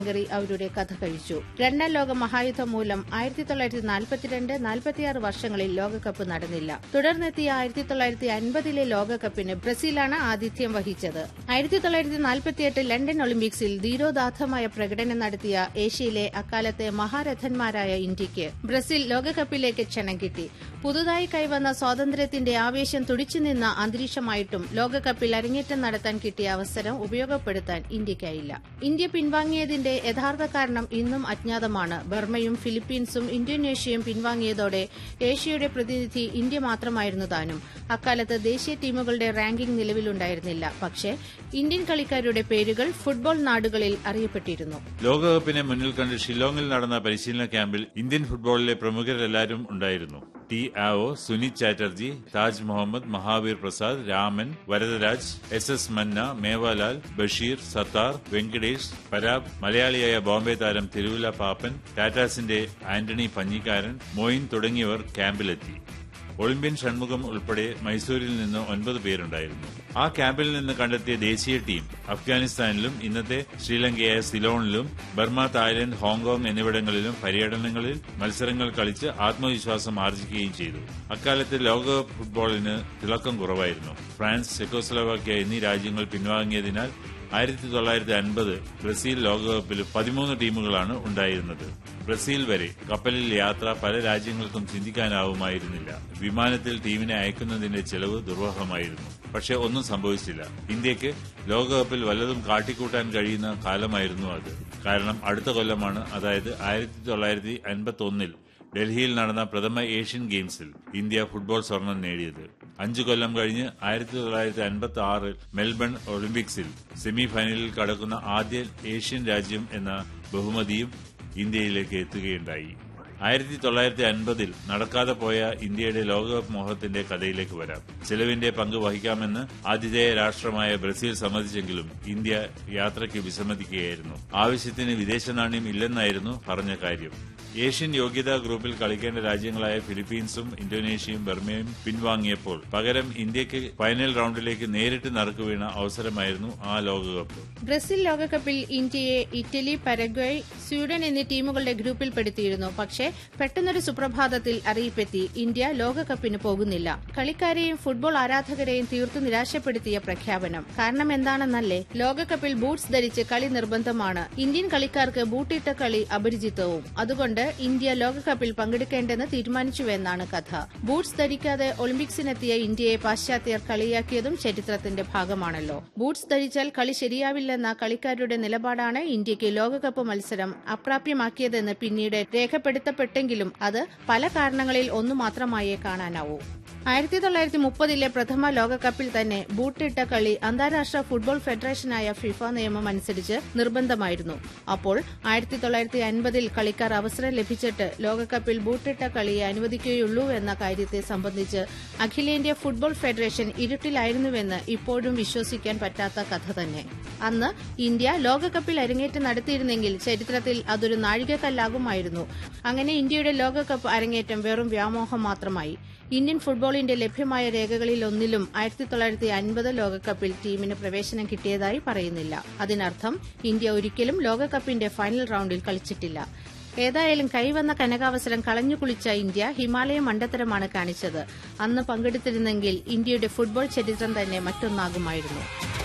Hungary അവരുടെ കഥ കഴിച്ചു രണ്ടാം ലോക മഹായുദ്ധം മൂലം ആയിരത്തി തൊള്ളായിരത്തി നാൽപ്പത്തിരണ്ട് നാൽപ്പത്തിയാറ് വർഷങ്ങളിൽ ലോകകപ്പ് നടന്നില്ല തുടർന്നെത്തിയ ആയിരത്തി തൊള്ളായിരത്തി അൻപതിലെ ലോകകപ്പിന് ബ്രസീലാണ് ആതിഥ്യം വഹിച്ചത് ആയിരത്തി തൊള്ളായിരത്തി നാൽപ്പത്തിയെട്ട് ലണ്ടൻ ഒളിമ്പിക്സിൽ ധീരോദാത്തമായ പ്രകടനം നടത്തിയ ഏഷ്യയിലെ അക്കാലത്തെ മഹാരഥന്മാരായ ഇന്ത്യയ്ക്ക് ബ്രസീൽ ലോകകപ്പിലേക്ക് ക്ഷണം കിട്ടി പുതുതായി കൈവന്ന സ്വാതന്ത്ര്യത്തിന്റെ ആവേശം തുടിച്ചുനിന്ന അന്തരീക്ഷമായിട്ടും ലോകകപ്പിൽ അരങ്ങേറ്റം നടത്താൻ കിട്ടിയ അവസരം ഉപയോഗപ്പെടുത്താൻ ഇന്ത്യയ്ക്കായില്ല ഇന്ത്യ പിൻവാങ്ങിയതിന്റെ യഥാർത്ഥ കാരണം ഇന്നും അജ്ഞാതമാണ് ബർമയും ഫിലിപ്പീൻസും ഇന്തോനേഷ്യയും പിൻവാങ്ങിയതോടെ ഏഷ്യയുടെ പ്രതിനിധി ഇന്ത്യ മാത്രമായിരുന്നു താനും അക്കാലത്ത് ദേശീയ ടീമുകളുടെ റാങ്കിംഗ് നിലവിലുണ്ടായിരുന്നില്ല പക്ഷേ ഇന്ത്യൻ കളിക്കാരുടെ പേരുകൾ ഫുട്ബോൾ നാടുകളിൽ അറിയപ്പെട്ടിരുന്നു ലോകകപ്പിനെ മുന്നിൽ കണ്ട് ഷില്ലോങ്ങിൽ നടന്ന പരിശീലന ക്യാമ്പിൽ ഇന്ത്യൻ ഫുട്ബോളിലെ പ്രമുഖരെല്ലാവരും ഉണ്ടായിരുന്നു T Ao Sunit Chatterjee Taj Mohammad Mahavir Prasad Raman Varadaraj S S Manna Mewalal Basheer Sattar Venkatesh പരാബ് മലയാളിയായ ബോംബെ താരം തിരുവല്ല പാപ്പൻ ടാറ്റാസിന്റെ ആന്റണി പഞ്ഞിക്കാരൻ മൊയിൻ തുടങ്ങിയവർ ക്യാമ്പിലെത്തി ഒളിമ്പ്യൻ ഷൺമുഖം ഉൾപ്പെടെ മൈസൂരിൽ നിന്ന് ഒൻപത് പേരുണ്ടായിരുന്നു ആ ക്യാമ്പിൽ നിന്ന് കണ്ടെത്തിയ ദേശീയ ടീം അഫ്ഗാനിസ്ഥാനിലും ഇന്നത്തെ ശ്രീലങ്കയായ സിലോണിലും ബർമ തായ്ലൻഡ് ഹോങ്കോങ് എന്നിവിടങ്ങളിലും പര്യടനങ്ങളിൽ മത്സരങ്ങൾ കളിച്ച് ആത്മവിശ്വാസം ആർജിക്കുകയും ചെയ്തു അക്കാലത്ത് ലോകകപ്പ് ഫുട്ബോളിന് തിളക്കം കുറവായിരുന്നു ഫ്രാൻസ് ചെക്കോസ്ലോവാക്യ എന്നീ രാജ്യങ്ങൾ പിൻവാങ്ങിയതിനാൽ ആയിരത്തി തൊള്ളായിരത്തി അൻപത് ബ്രസീൽ ലോകകപ്പിൽ പതിമൂന്ന് ടീമുകളാണ് ഉണ്ടായിരുന്നത് ബ്രസീൽ വരെ കപ്പലിൽ യാത്ര പല രാജ്യങ്ങൾക്കും ചിന്തിക്കാനാവുമായിരുന്നില്ല വിമാനത്തിൽ ടീമിനെ അയക്കുന്നതിന്റെ ചെലവ് ദുർവഹമായിരുന്നു പക്ഷെ ഒന്നും സംഭവിച്ചില്ല ഇന്ത്യക്ക് ലോകകപ്പിൽ വല്ലതും കാട്ടിക്കൂട്ടാൻ കഴിയുന്ന കാലമായിരുന്നു അത് കാരണം അടുത്ത കൊല്ലമാണ് അതായത് ആയിരത്തി തൊള്ളായിരത്തി അൻപത്തി ഒന്നിൽ ഡൽഹിയിൽ നടന്ന പ്രഥമ ഏഷ്യൻ ഗെയിംസിൽ ഇന്ത്യ ഫുട്ബോൾ സ്വർണം നേടിയത് അഞ്ചു കൊല്ലം കഴിഞ്ഞ് ആയിരത്തി തൊള്ളായിരത്തി അൻപത്തി ആറിൽ മെൽബൺ ഒളിമ്പിക്സിൽ സെമി ഫൈനലിൽ കടക്കുന്ന ആദ്യ ഏഷ്യൻ രാജ്യം എന്ന ബഹുമതിയും ഇന്ത്യയിലേക്ക് എത്തുകയുണ്ടായി ആയിരത്തി തൊള്ളായിരത്തി അൻപതിൽ നടക്കാതെ പോയ ഇന്ത്യയുടെ ലോകകപ്പ് മോഹത്തിന്റെ കഥയിലേക്ക് വരാം ചെലവിന്റെ പങ്ക് വഹിക്കാമെന്ന് ആതിഥേയ രാഷ്ട്രമായ ബ്രസീൽ സമ്മതിച്ചെങ്കിലും ഇന്ത്യ യാത്രയ്ക്ക് വിസമ്മതിക്കുകയായിരുന്നു ആവശ്യത്തിന് വിദേശ നാണ്യം ഇല്ലെന്നായിരുന്നു പറഞ്ഞ കാര്യം ഏഷ്യൻ യോഗ്യതാ ഗ്രൂപ്പിൽ കളിക്കേണ്ട രാജ്യങ്ങളായ ഫിലിപ്പീൻസും ഇന്തോനേഷ്യയും ബർമയും പിൻവാങ്ങിയപ്പോൾ പകരം ഇന്ത്യക്ക് ഫൈനൽ റൌണ്ടിലേക്ക് നേരിട്ട് നറുക്കുവീണ അവസരമായിരുന്നു ആ ലോകകപ്പ് ബ്രസീൽ ലോകകപ്പിൽ ഇന്ത്യയെ ഇറ്റലി പരഗ്വയ് സ്വീഡൻ എന്നീ ടീമുകളുടെ ഗ്രൂപ്പിൽപ്പെടുത്തിയിരുന്നു പക്ഷേ പെട്ടെന്നൊരു സുപ്രഭാതത്തിൽ അറിയിപ്പെത്തി ഇന്ത്യ ലോകകപ്പിന് പോകുന്നില്ല കളിക്കാരെയും ഫുട്ബോൾ ആരാധകരെയും തീർത്തു നിരാശപ്പെടുത്തിയ പ്രഖ്യാപനം കാരണം എന്താണെന്നല്ലേ ലോകകപ്പിൽ ബൂട്ട്സ് ധരിച്ച് കളി നിർബന്ധമാണ് ഇന്ത്യൻ കളിക്കാർക്ക് ബൂട്ടിട്ട കളി അപരിചിതവും അതുകൊണ്ട് ഇന്ത്യ ലോകകപ്പിൽ പങ്കെടുക്കേണ്ടെന്ന് തീരുമാനിച്ചുവെന്നാണ് കഥ ബൂട്ട്സ് ധരിക്കാതെ ഒളിമ്പിക്സിനെത്തിയ ഇന്ത്യയെ പാശ്ചാത്യർ കളിയാക്കിയതും ചരിത്രത്തിന്റെ ഭാഗമാണല്ലോ ബൂട്ട്സ് ധരിച്ചാൽ കളി ശരിയാവില്ലെന്ന കളിക്കാരുടെ നിലപാടാണ് ഇന്ത്യക്ക് ലോകകപ്പ് മത്സരം അപ്രാപ്യമാക്കിയതെന്ന് പിന്നീട് രേഖപ്പെടുത്തപ്പെട്ടെങ്കിലും അത് പല കാരണങ്ങളിൽ ഒന്നു മാത്രമായേ കാണാനാവൂ ആയിരത്തി തൊള്ളായിരത്തി മുപ്പതിലെ പ്രഥമ ലോകകപ്പിൽ തന്നെ ബൂട്ടിട്ട കളി അന്താരാഷ്ട്ര ഫുട്ബോൾ ഫെഡറേഷനായ ഫിഫ നിയമം അനുസരിച്ച് നിർബന്ധമായിരുന്നു അപ്പോൾ ആയിരത്തി തൊള്ളായിരത്തി അൻപതിൽ കളിക്കാർ അവസരം ലഭിച്ചിട്ട് ലോകകപ്പിൽ ബൂട്ടിട്ട കളിയെ അനുവദിക്കുകയുള്ളൂ എന്ന കാര്യത്തെ സംബന്ധിച്ച് അഖിലേന്ത്യാ ഫുട്ബോൾ ഫെഡറേഷൻ ഇരുട്ടിലായിരുന്നുവെന്ന് ഇപ്പോഴും വിശ്വസിക്കാൻ പറ്റാത്ത കഥ തന്നെ അന്ന് ഇന്ത്യ ലോകകപ്പിൽ അരങ്ങേറ്റം നടത്തിയിരുന്നെങ്കിൽ ചരിത്രത്തിൽ അതൊരു നാഴികക്കല്ലാകുമായിരുന്നു അങ്ങനെ ഇന്ത്യയുടെ ലോകകപ്പ് അരങ്ങേറ്റം വെറും വ്യാമോഹം മാത്രമായി ഇന്ത്യൻ ഫുട്ബോളിന്റെ ലഭ്യമായ രേഖകളിൽ ഒന്നിലും ആയിരത്തി തൊള്ളായിരത്തി അൻപത് ലോകകപ്പിൽ ടീമിന് പ്രവേശനം കിട്ടിയതായി പറയുന്നില്ല അതിനർത്ഥം ഇന്ത്യ ഒരിക്കലും ലോകകപ്പിന്റെ ഫൈനൽ റൌണ്ടിൽ കളിച്ചിട്ടില്ല ഏതായാലും കൈവന്ന കനകാവസരം കളഞ്ഞു കുളിച്ച ഇന്ത്യ ഹിമാലയ മണ്ടത്തരമാണ് കാണിച്ചത് അന്ന് പങ്കെടുത്തിരുന്നെങ്കിൽ ഇന്ത്യയുടെ ഫുട്ബോൾ ചരിത്രം തന്നെ മറ്റൊന്നാകുമായിരുന്നു